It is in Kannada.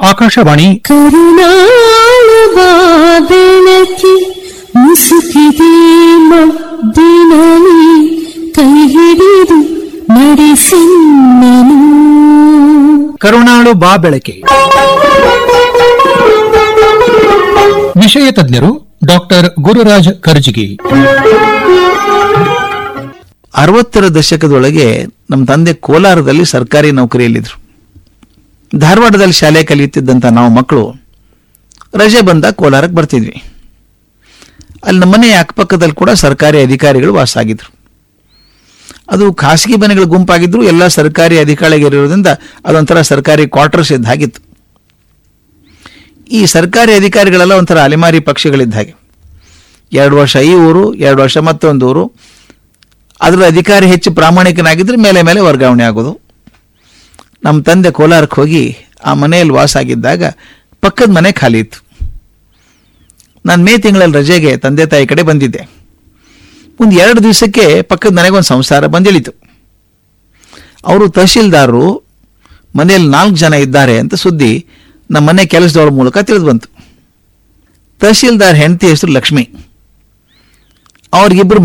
ಆಕಾಶವಾಣಿ ಕರುಣಾಳುವ ಬೆಳಕಿ ಮುಸುಕಿದೆ ಮದ್ದಿನಲಿ ಕೈ ಹಿಡಿದು ನಡೆಸಿನ್ನನು ಕರುಣಾಳು ಬಾ ಬೆಳಕೆ ವಿಷಯ ತಜ್ಞರು ಡಾಕ್ಟರ್ ಗುರುರಾಜ್ ಕರ್ಜಿಗಿ ಅರವತ್ತರ ದಶಕದೊಳಗೆ ನಮ್ಮ ತಂದೆ ಕೋಲಾರದಲ್ಲಿ ಸರ್ಕಾರಿ ನೌಕರಿಯಲ್ಲಿದ್ದರು ಧಾರವಾಡದಲ್ಲಿ ಶಾಲೆ ಕಲಿಯುತ್ತಿದ್ದಂಥ ನಾವು ಮಕ್ಕಳು ರಜೆ ಬಂದಾಗ ಕೋಲಾರಕ್ಕೆ ಬರ್ತಿದ್ವಿ ಅಲ್ಲಿ ನಮ್ಮ ಮನೆಯ ಅಕ್ಕಪಕ್ಕದಲ್ಲಿ ಕೂಡ ಸರ್ಕಾರಿ ಅಧಿಕಾರಿಗಳು ವಾಸ ಆಗಿದ್ರು ಅದು ಖಾಸಗಿ ಮನೆಗಳ ಗುಂಪಾಗಿದ್ರು ಎಲ್ಲ ಸರ್ಕಾರಿ ಅಧಿಕಾರಿಗಳಿರೋದ್ರಿಂದ ಅದೊಂಥರ ಸರ್ಕಾರಿ ಕ್ವಾರ್ಟರ್ಸ್ ಇದ್ದ ಹಾಗಿತ್ತು ಈ ಸರ್ಕಾರಿ ಅಧಿಕಾರಿಗಳೆಲ್ಲ ಒಂಥರ ಅಲೆಮಾರಿ ಪಕ್ಷಿಗಳಿದ್ದ ಹಾಗೆ ಎರಡು ವರ್ಷ ಈ ಊರು ಎರಡು ವರ್ಷ ಮತ್ತೊಂದು ಊರು ಅದರ ಅಧಿಕಾರಿ ಹೆಚ್ಚು ಪ್ರಾಮಾಣಿಕನಾಗಿದ್ದರೆ ಮೇಲೆ ಮೇಲೆ ವರ್ಗಾವಣೆ ಆಗೋದು ನಮ್ಮ ತಂದೆ ಕೋಲಾರಕ್ಕೆ ಹೋಗಿ ಆ ಮನೆಯಲ್ಲಿ ವಾಸ ಆಗಿದ್ದಾಗ ಪಕ್ಕದ ಮನೆ ಖಾಲಿ ಇತ್ತು ನಾನು ಮೇ ತಿಂಗಳಲ್ಲಿ ರಜೆಗೆ ತಂದೆ ತಾಯಿ ಕಡೆ ಬಂದಿದ್ದೆ ಒಂದು ಎರಡು ದಿವಸಕ್ಕೆ ಪಕ್ಕದ ಮನೆಗೆ ಒಂದು ಸಂಸಾರ ಬಂದಿಳಿತು ಅವರು ತಹಶೀಲ್ದಾರರು ಮನೆಯಲ್ಲಿ ನಾಲ್ಕು ಜನ ಇದ್ದಾರೆ ಅಂತ ಸುದ್ದಿ ನಮ್ಮ ಮನೆ ಕೆಲಸದವ್ರ ಮೂಲಕ ತಿಳಿದು ಬಂತು ತಹಶೀಲ್ದಾರ್ ಹೆಂಡತಿ ಹೆಸರು ಲಕ್ಷ್ಮಿ ಅವ್ರಿಗಿಬ್ಬರು